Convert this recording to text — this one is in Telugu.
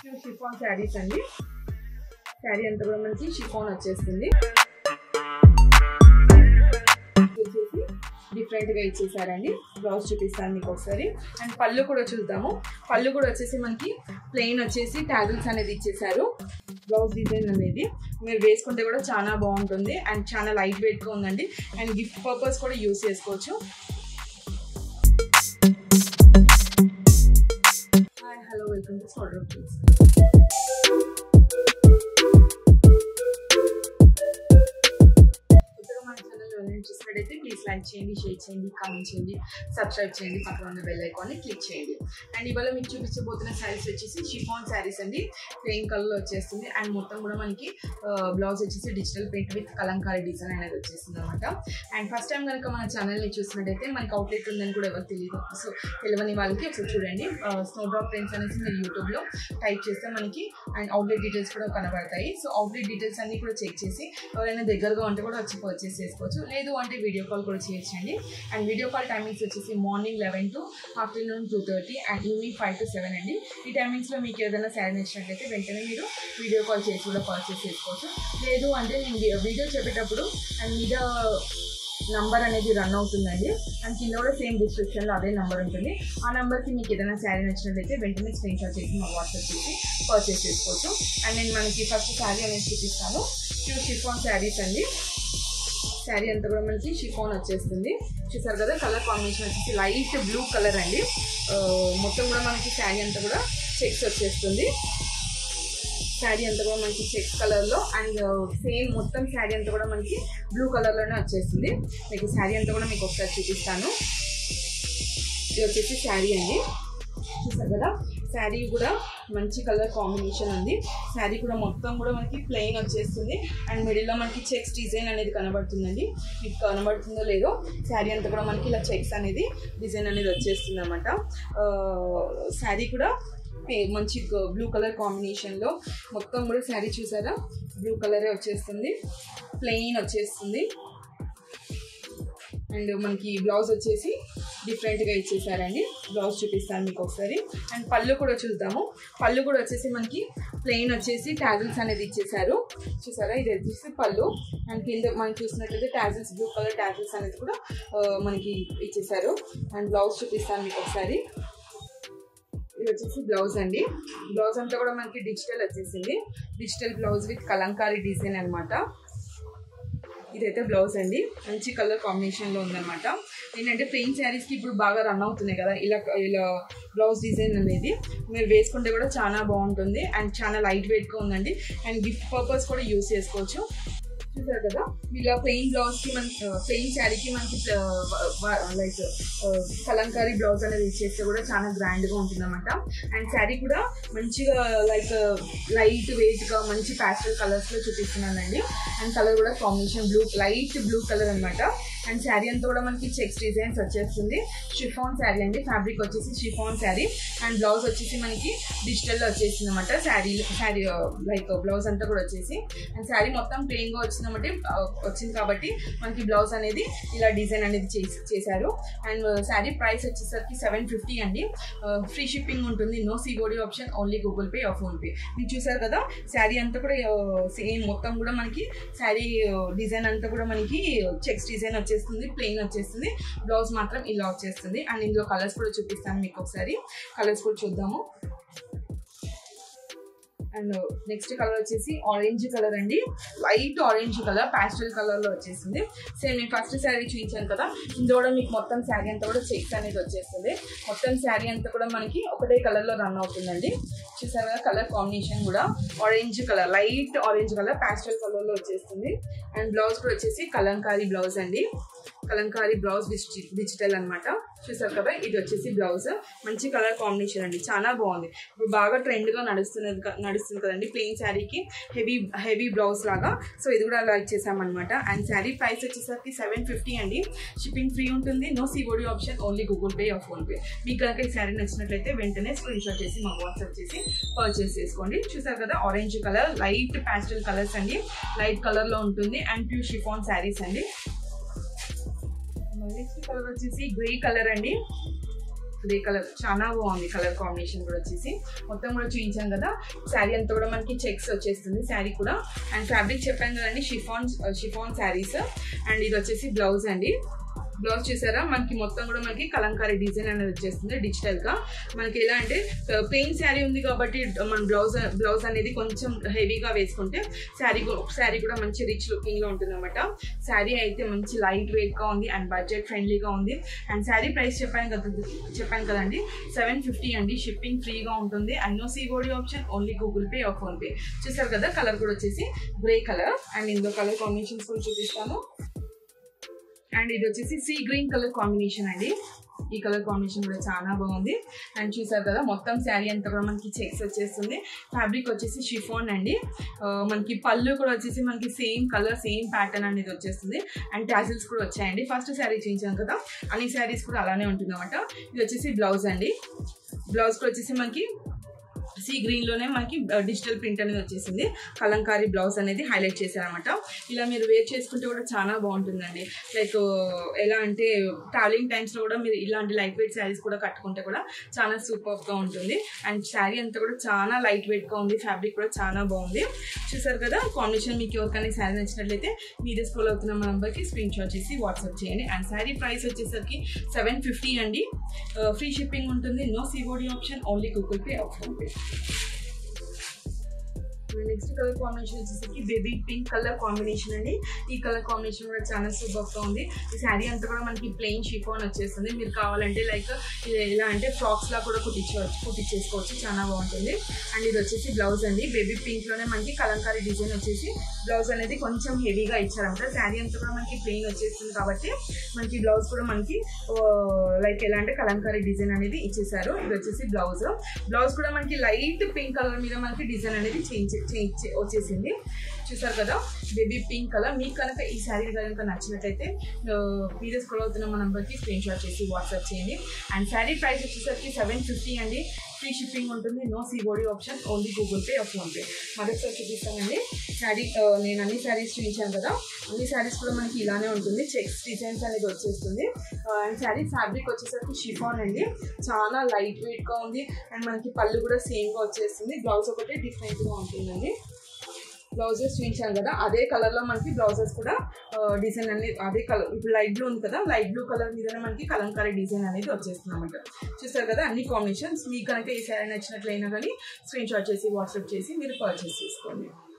ప్యూర్ షిఫాన్ శారీస్ అండి శారీ అంతా కూడా మనకి షిఫాన్ వచ్చేస్తుంది వచ్చేసి డిఫరెంట్ గా ఇచ్చేసారండి బ్లౌజ్ చూపిస్తాను మీకు ఒకసారి అండ్ పళ్ళు కూడా చూద్దాము పళ్ళు కూడా వచ్చేసి మనకి ప్లెయిన్ వచ్చేసి ట్యాగిల్స్ అనేది ఇచ్చేసారు బ్లౌజ్ డిజైన్ అనేది మీరు వేసుకుంటే కూడా చాలా బాగుంటుంది అండ్ చాలా లైట్ వెయిట్ గా ఉందండి అండ్ గిఫ్ట్ పర్పస్ కూడా యూస్ చేసుకోవచ్చు హాయ్ హలో వెల్కమ్ టు సోడర్ ప్లీజ్ కొత్తగా మన ఛానల్ ఎవరైనా చూసినట్టయితే ప్లీజ్ లైక్ చేయండి షేర్ చేయండి కామెంట్ చేయండి సబ్స్క్రైబ్ చేయండి పక్కన ఉన్న బెల్ ఐకాన్ని క్లిక్ చేయండి అండ్ ఇవాళ మీకు చూపించబోతున్న శారీస్ వచ్చేసి షిఫాన్ శారీస్ అండి ప్లెయిన్ కలర్లో వచ్చేస్తుంది అండ్ మొత్తం కూడా మనకి బ్లౌజ్ వచ్చేసి digital print with Kalamkari design అనేది వచ్చేస్తుంది అనమాట అండ్ ఫస్ట్ టైం కనుక మన ఛానల్ని చూసినట్టయితే మనకి అవుట్లెట్ ఉందని కూడా ఎవరు తెలియదు సో తెలియని వాళ్ళకి ఒకసారి చూడండి స్నో డ్రాప్ ప్రింట్స్ అనేసి మీరు యూట్యూబ్లో టైప్ చేస్తే మనకి అండ్ అవుట్లెట్ డీటెయిల్స్ కూడా కనబడతాయి సో అవుట్లెట్ డీటెయిల్స్ అన్ని కూడా చెక్ చేసి ఎవరైనా దగ్గరగా ఉంటే కూడా వచ్చి పర్చేస్ చేసుకోవచ్చు లేదు అంటే వీడియో కాల్ కూడా చేయొచ్చండి అండ్ వీడియో కాల్ టైమింగ్స్ వచ్చేసి morning eleven to afternoon two thirty and evening five to seven అండి ఈ టైమింగ్స్లో మీకు ఏదైనా శారీ నచ్చినట్లయితే వెంటనే మీరు వీడియో కాల్ చేసి కూడా పర్చేస్ చేసుకోవచ్చు లేదు అంటే నేను వీ- వీడియో చెప్పేటప్పుడు అండ్ మీద నంబర్ అనేది రన్ అవుతుందండి అండ్ కింద కూడా సేమ్ డిస్క్రిప్షన్లో అదే నెంబర్ ఉంటుంది ఆ నెంబర్కి మీకు ఏదైనా శారీ నచ్చినట్లయితే వెంటనే స్క్రీన్ షాట్ చేసి మా వాట్సాప్ చేసి పర్చేస్ చేసుకోవచ్చు అండ్ నేను మనకి ఫస్ట్ శారీ అనేది చూపిస్తాను ప్యూర్ షిఫాన్ శారీస్ అండి శారీ అంతా కూడా మనకి షిఫాన్ వచ్చేస్తుంది చూసారు కదా కలర్ కాంబినేషన్ వచ్చేసి లైట్ బ్లూ కలర్ అండి ఆ, మొత్తం కూడా మనకి శారీ అంతా కూడా చెక్స్ వచ్చేస్తుంది శారీ అంతా కూడా మనకి చెక్స్ కలర్లో అండ్ సేమ్ మొత్తం శారీ అంతా కూడా మనకి బ్లూ కలర్లోనే వచ్చేస్తుంది మీకు శారీ అంతా కూడా మీకు ఒకసారి చూపిస్తాను ఇది వచ్చేసి శారీ అండి చూసారు కదా శారీ కూడా మంచి కలర్ కాంబినేషన్ ఉంది శారీ కూడా మొత్తం కూడా మనకి ప్లెయిన్ వచ్చేస్తుంది అండ్ మిడిల్లో మనకి చెక్స్ డిజైన్ అనేది కనబడుతుందండి మీకు కనబడుతుందో లేదో శారీ అంతా కూడా మనకి ఇలా చెక్స్ అనేది డిజైన్ అనేది వచ్చేస్తుంది అనమాట శారీ కూడా పే- మంచి బ్లూ కలర్ కాంబినేషన్లో మొత్తం కూడా శారీ చూసారా బ్లూ కలరే వచ్చేస్తుంది ప్లెయిన్ వచ్చేస్తుంది అండ్ మనకి బ్లౌజ్ వచ్చేసి డిఫరెంట్గా ఇచ్చేసారండి బ్లౌజ్ చూపిస్తాను మీకు ఒకసారి అండ్ పళ్ళు కూడా చూద్దాము పళ్ళు కూడా వచ్చేసి మనకి ప్లెయిన్ వచ్చేసి టాజిల్స్ అనేది ఇచ్చేసారు చూసారా ఇది వచ్చేసి పళ్ళు అండ్ కింద మనం చూసినట్లయితే టాజిల్స్ బ్లూ కలర్ టాజిల్స్ అనేది కూడా ఆ, మనకి ఇచ్చేసారు అండ్ బ్లౌజ్ చూపిస్తాను మీకు ఒకసారి ఇది వచ్చేసి బ్లౌజ్ అండి బ్లౌజ్ అంతా కూడా మనకి డిజిటల్ వచ్చేసింది digital blouse with Kalamkari design అన్నమాట ఇదైతే బ్లౌజ్ అండి మంచి కలర్ కాంబినేషన్లో ఉందన్నమాట ఏంటంటే ప్లెయిన్ శారీస్కి ఇప్పుడు బాగా రన్ అవుతున్నాయి కదా ఇలా ఇలా బ్లౌజ్ డిజైన్ అనేది మీరు వేసుకుంటే కూడా చాలా బాగుంటుంది అండ్ చాలా లైట్ వెయిట్గా ఉందండి అండ్ గిఫ్ట్ పర్పస్ కూడా యూస్ చేసుకోవచ్చు చూసారు కదా ఇలా ప్లెయిన్ బ్లౌజ్కి మన ప్లెయిన్ శారీకి మనకి లైక్ కలంకారీ బ్లౌజ్ అనేది ఇచ్చేస్తే కూడా చాలా గ్రాండ్గా ఉంటుంది అనమాట అండ్ శారీ కూడా మంచిగా లైక్ లైట్ వెయిట్గా మంచి ప్యాస్టల్ కలర్స్లో చూపిస్తున్నానండి అండ్ కలర్ కూడా combination blue light blue colour అనమాట అండ్ శారీ అంతా కూడా మనకి చెక్స్ డిజైన్స్ వచ్చేస్తుంది షిఫాన్ శారీ అండి ఫ్యాబ్రిక్ వచ్చేసి షిఫాన్ శారీ అండ్ బ్లౌజ్ వచ్చేసి మనకి డిజిటల్లో వచ్చేసింది అనమాట శారీ శారీ లైక్ బ్లౌజ్ అంతా కూడా వచ్చేసి అండ్ శారీ మొత్తం ప్లెయిన్గా వచ్చిందన్నమాట ఆ, వచ్చింది కాబట్టి మనకి బ్లౌజ్ అనేది ఇలా డిజైన్ అనేది చేసి చేశారు అండ్ శారీ ప్రైస్ వచ్చేసరికి సెవెన్ ఫిఫ్టీ అండి ఫ్రీ షిప్పింగ్ ఉంటుంది no COD option only Google Pay or PhonePe మీరు చూసారు కదా శారీ అంతా కూడా సేమ్ మొత్తం కూడా మనకి శారీ డిజైన్ అంతా కూడా మనకి చెక్స్ డిజైన్ వచ్చేస్తుంది ప్లెయిన్ వచ్చేస్తుంది బ్లౌజ్ మాత్రం ఇలా వచ్చేస్తుంది అండ్ ఇందులో కలర్స్ కూడా చూపిస్తాను మీకు ఒకసారి కలర్స్ కూడా చూద్దాము అండ్ నెక్స్ట్ కలర్ వచ్చేసి ఆరెంజ్ కలర్ అండి light orange colour pastel colour లో వచ్చేసింది సేమ్ నేను ఫస్ట్ శారీ చూపించాను కదా ఇందులో కూడా మీకు మొత్తం శారీ అంతా కూడా చెక్స్ అనేది వచ్చేస్తుంది మొత్తం శారీ అంతా కూడా మనకి ఒకటే కలర్ లో రన్ అవుతుందండి చూసారు కదా కలర్ కాంబినేషన్ కూడా orange colour light orange colour pastel colour లో వచ్చేస్తుంది అండ్ బ్లౌజ్ కూడా వచ్చేసి కలంకారీ బ్లౌజ్ అండి కలంకారీ బ్లౌజ్ డిజిటల్ అన్నమాట చూసారు కదా ఇది వచ్చేసి బ్లౌజ్ మంచి కలర్ కాంబినేషన్ అండి చాలా బాగుంది ఇప్పుడు బాగా ట్రెండ్ గా నడుస్తున్నది క- నడుస్తుంది కదండి ప్లెయిన్ శారీకి హెవీ హెవీ బ్లౌజ్ లాగా సో ఇది కూడా అలా ఇచ్చేసామన్నమాట అండ్ శారీ ప్రైస్ వచ్చేసరికి సెవెన్ ఫిఫ్టీ అండి షిప్పింగ్ ఫ్రీ ఉంటుంది no COD option only Google Pay or PhonePe మీకు కనుక ఈ శారీ నచ్చినట్లయితే వెంటనే స్క్రీన్ షాట్ చేసి మాకు వాట్సాప్ చేసి పర్చేస్ చేసుకోండి చూసారు కదా orange colour light pastel colours అండి లైట్ కలర్ లో ఉంటుంది అండ్ ప్యూర్ షిఫాన్ శారీస్ అండి నెక్స్ట్ కలర్ వచ్చేసి గ్రే కలర్ అండి గ్రే కలర్ చాలా బాగుంది కలర్ కాంబినేషన్ కూడా వచ్చేసి మొత్తం కూడా చూపించాం కదా శారీ అంతా కూడా మనకి చెక్స్ వచ్చేస్తుంది శారీ కూడా అండ్ ఫ్యాబ్రిక్ చెప్పాను కదండి షిఫాన్ షిఫాన్ శారీస్ అండ్ ఇది వచ్చేసి బ్లౌజ్ అండి బ్లౌజ్ చూసారా మనకి మొత్తం కూడా మనకి కలంకారీ డిజైన్ అనేది వచ్చేస్తుంది డిజిటల్ గా మనకి ఎలా అంటే పెయిన్ శారీ ఉంది కాబట్టి మన బ్లౌజ్ బ్లౌజ్ అనేది కొంచెం హెవీగా వేసుకుంటే శారీ శారీ కూడా మంచి రిచ్ లుకింగ్ లో ఉంటుంది అనమాట శారీ అయితే మంచి లైట్ వెయిట్ గా ఉంది అండ్ బడ్జెట్ ఫ్రెండ్లీగా ఉంది అండ్ శారీ ప్రైస్ చెప్పాను కదా చెప్పాను కదండి సెవెన్ ఫిఫ్టీ అండి షిప్పింగ్ ఫ్రీగా ఉంటుంది and no COD option only Google Pay or PhonePe చూసారు కదా కలర్ కూడా వచ్చేసి గ్రే కలర్ అండ్ ఇందులో కలర్ కాంబినేషన్స్ కూడా చూపిస్తాను అండ్ ఇది వచ్చేసి సీ గ్రీన్ కలర్ కాంబినేషన్ అండి ఈ కలర్ కాంబినేషన్ కూడా చాలా బాగుంది అండ్ చూసారు కదా మొత్తం శారీ అంతా కూడా మనకి చెక్స్ వచ్చేస్తుంది ఫ్యాబ్రిక్ వచ్చేసి షిఫోన్ అండి ఆ, మనకి పళ్ళు కూడా వచ్చేసి మనకి సేమ్ కలర్ సేమ్ ప్యాటర్న్ అనేది వచ్చేస్తుంది అండ్ టాజిల్స్ కూడా వచ్చాయండి ఫస్ట్ శారీ చేయించాం కదా అన్ని శారీస్ కూడా అలానే ఉంటుంది అనమాట ఇది వచ్చేసి బ్లౌజ్ అండి బ్లౌజ్ కూడా వచ్చేసి మనకి సీ గ్రీన్ లోనే మనకి డిజిటల్ ప్రింట్ అనేది వచ్చేసింది కలంకారీ బ్లౌజ్ అనేది హైలైట్ చేశారనమాట ఇలా మీరు వేర్ చేసుకుంటే కూడా చాలా బాగుంటుందండి లైక్ ఎలా అంటే ట్రావెలింగ్ టైమ్స్ లో కూడా మీరు ఇలాంటి లైట్ వెయిట్ శారీస్ కూడా కట్టుకుంటే కూడా చాలా సూపర్ గా ఉంటుంది అండ్ శారీ అంతా కూడా చాలా లైట్ వెయిట్ గా ఉంది ఫ్యాబ్రిక్ కూడా చాలా బాగుంది చూసారు కదా కాంబినేషన్ మీకు ఎవరికైనా శారీ నచ్చినట్లయితే మీరే స్కూల్ అవుతున్న మా నంబర్కి స్క్రీన్ షాట్ చేసి వాట్సాప్ చేయండి అండ్ శారీ ప్రైస్ వచ్చేసరికి సెవెన్ ఫిఫ్టీ అండి ఫ్రీ షిప్పింగ్ ఉంటుంది no COD option only Google Pay or PhonePe next colour combination వచ్చేసరికి బేబీ పింక్ కలర్ కాంబినేషన్ అండి ఈ కలర్ కాంబినేషన్ కూడా చాలా సూపర్ గా ఉంది ఈ శారీ అంతా కూడా మనకి ప్లెయిన్ షిఫాన్ వచ్చేస్తుంది మీరు కావాలంటే లైక్ ఇది ఎలా అంటే ఫ్రాక్స్ లా కూడా కుట్టించవచ్చు కుట్టించేసుకోవచ్చు చాలా బాగుంటుంది అండ్ ఇది వచ్చేసి బ్లౌజ్ అండి బేబీ పింక్ లోనే మనకి కలంకారీ డిజైన్ వచ్చేసి బ్లౌజ్ అనేది కొంచెం హెవీగా ఇచ్చారంట శారీ అంతా కూడా మనకి ప్లెయిన్ వచ్చేస్తుంది కాబట్టి మనకి బ్లౌజ్ కూడా మనకి లైక్ ఎలా అంటే కలంకారీ డిజైన్ అనేది ఇచ్చేసారు ఇది వచ్చేసి బ్లౌజ్ బ్లౌజ్ కూడా మనకి లైట్ పింక్ కలర్ మీద మనకి డిజైన్ అనేది చేంజ్ చేంజ్ వచ్చేసింది చూసారు కదా బేబీ పింక్ కలర్ మీకు కనుక ఈ శారీ కనుక నచ్చినట్లయితే మీరే స్క్రోల్ అవుతున్న మా నెంబర్కి స్క్రీన్ షాట్ చేసి వాట్సాప్ చేయండి అండ్ శారీ ప్రైస్ వచ్చేసరికి సెవెన్ ఫిఫ్టీ అండి ఫ్రీ షిప్పింగ్ ఉంటుంది no COD option only Google Pay or PhonePe మరొకసారి చూపిస్తానండి శారీ నేను అన్ని శారీస్ చూపించాను కదా అన్ని శారీస్ కూడా మనకి ఇలానే ఉంటుంది చెక్స్ డిజైన్స్ అనేది వచ్చేస్తుంది అండ్ శారీ ఫ్యాబ్రిక్ వచ్చేసరికి షిఫాన్ అండి చాలా లైట్ వెయిట్గా ఉంది అండ్ మనకి పళ్ళు కూడా సేమ్గా వచ్చేస్తుంది బ్లౌజ్ ఒకటి డిఫరెంట్గా ఉంటుందండి బ్లౌజెస్ చూపించాను కదా అదే కలర్ లో మనకి బ్లౌజెస్ కూడా డిజైన్ అనేది అదే కలర్ ఇప్పుడు లైట్ బ్లూ ఉంది కదా లైట్ బ్లూ కలర్ మీదనే మనకి కలంకారీ డిజైన్ అనేది వచ్చేస్తుంది అనమాట చూస్తారు కదా అన్ని కాంబినేషన్స్ మీకు కనుక ఈ శారీ నచ్చినట్లయినా కానీ స్క్రీన్ షాట్ చేసి వాట్సాప్ చేసి మీరు పర్చేస్ చేసుకోండి